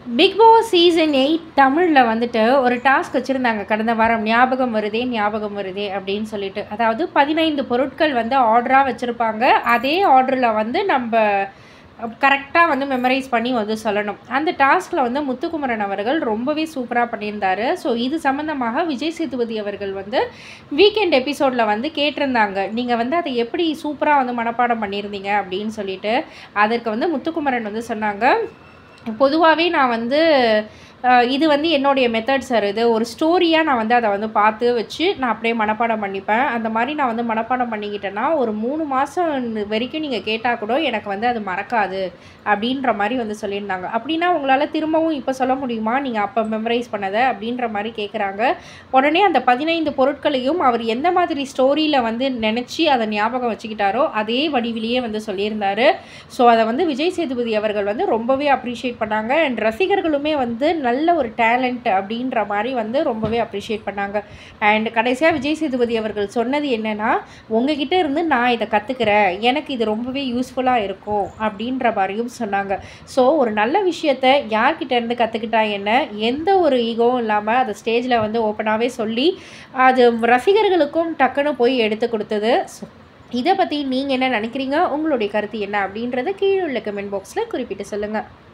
big Boss season eight தமிழில் வந்துட்டு ஒரு டாஸ்க் வச்சுருந்தாங்க கடந்த வாரம் ஞாபகம் வருதே ஞாபகம் வருதே அப்படின்னு சொல்லிட்டு அதாவது பதினைந்து பொருட்கள் வந்து ஆர்டராக வச்சுருப்பாங்க அதே ஆர்டரில் வந்து நம்ம கரெக்டாக வந்து மெமரைஸ் பண்ணி வந்து சொல்லணும் அந்த டாஸ்கில் வந்து முத்துக்குமரன் அவர்கள் ரொம்பவே சூப்பராக பண்ணியிருந்தாரு ஸோ இது சம்மந்தமாக விஜய் சேதுபதி அவர்கள் வந்து வீக்கெண்ட் எபிசோடில் வந்து கேட்டிருந்தாங்க நீங்கள் வந்து அதை எப்படி சூப்பராக வந்து மனப்பாடம் பண்ணியிருந்தீங்க அப்படின்னு சொல்லிட்டு அதற்கு வந்து முத்துக்குமரன் வந்து சொன்னாங்க பொதுவாகவே நான் வந்து அஹ், இது வந்து என்னுடைய மெத்தட் சார் இது ஒரு ஸ்டோரியாக நான் வந்து அதை வந்து பார்த்து வச்சு நான் அப்படியே மனப்பாடம் பண்ணிப்பேன் அந்த மாதிரி நான் வந்து மனப்பாடம் பண்ணிக்கிட்டேன்னா ஒரு மூணு மாதம் வரைக்கும் நீங்கள் கேட்டால் கூட எனக்கு வந்து அது மறக்காது அப்படின்ற மாதிரி வந்து சொல்லியிருந்தாங்க அப்படின்னா உங்களால் திரும்பவும் இப்போ சொல்ல முடியுமா நீங்கள் அப்போ மெமரைஸ் பண்ணதை அப்படின்ற மாதிரி கேட்குறாங்க உடனே அந்த பதினைந்து பொருட்களையும் அவர் எந்த மாதிரி ஸ்டோரியில் வந்து நினச்சி அதை ஞாபகம் வச்சுக்கிட்டாரோ அதே வடிவிலேயே வந்து சொல்லியிருந்தாரு ஸோ அதை வந்து விஜய் சேதுபதி அவர்கள் வந்து ரொம்பவே அப்ரிஷியேட் பண்ணாங்க அண்ட் ரசிகர்களுமே வந்து நல்ல ஒரு டேலண்ட் அப்படின்ற மாதிரி வந்து ரொம்பவே அப்ரிஷியேட் பண்ணாங்க அண்ட் கடைசியாக விஜய் சேதுபதி அவர்கள் சொன்னது என்னென்னா உங்ககிட்ட இருந்து நான் இதை கற்றுக்கிறேன் எனக்கு இது ரொம்பவே யூஸ்ஃபுல்லாக இருக்கும் அப்படின்ற மாதிரியும் சொன்னாங்க ஸோ ஒரு நல்ல விஷயத்த யார்கிட்ட இருந்து கற்றுக்கிட்டா என்ன எந்த ஒரு ஈகோவும் இல்லாமல் அதை ஸ்டேஜில் வந்து ஓப்பனாகவே சொல்லி அது ரசிகர்களுக்கும் டக்குன்னு போய் எடுத்து கொடுத்தது ஸோ இதை பற்றி நீங்கள் என்ன நினைக்கிறீங்க உங்களுடைய கருத்து என்ன அப்படின்றத கீழே உள்ள கமெண்ட் பாக்ஸில் குறிப்பிட்டு சொல்லுங்கள்